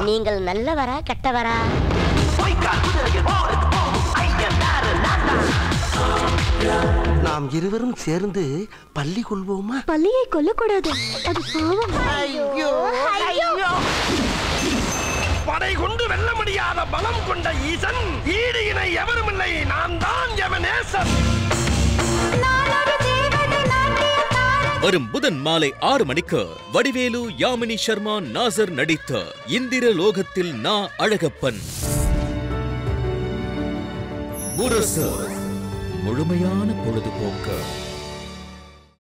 நீங்கள் நல்லவரா கெட்டவரா நாம் இருவரும் சேர்ந்து பள்ளி கொள்வோமா பள்ளியை கொல்லக்கூடாது அது பாவம் ஐயோ படை கொண்டு வெல்ல முடியாத பலம் கொண்ட ஈசன் ஈடு இணை எவருமில்லை நான் தான் எவனேசன் வரும் புதன் மாலை ஆறு மணிக்கு வடிவேலு யாமினி சர்மா நாசர் நடித்த இந்திர லோகத்தில் நா அழகப்பன் முரசு முழுமையான பொழுதுபோக்கு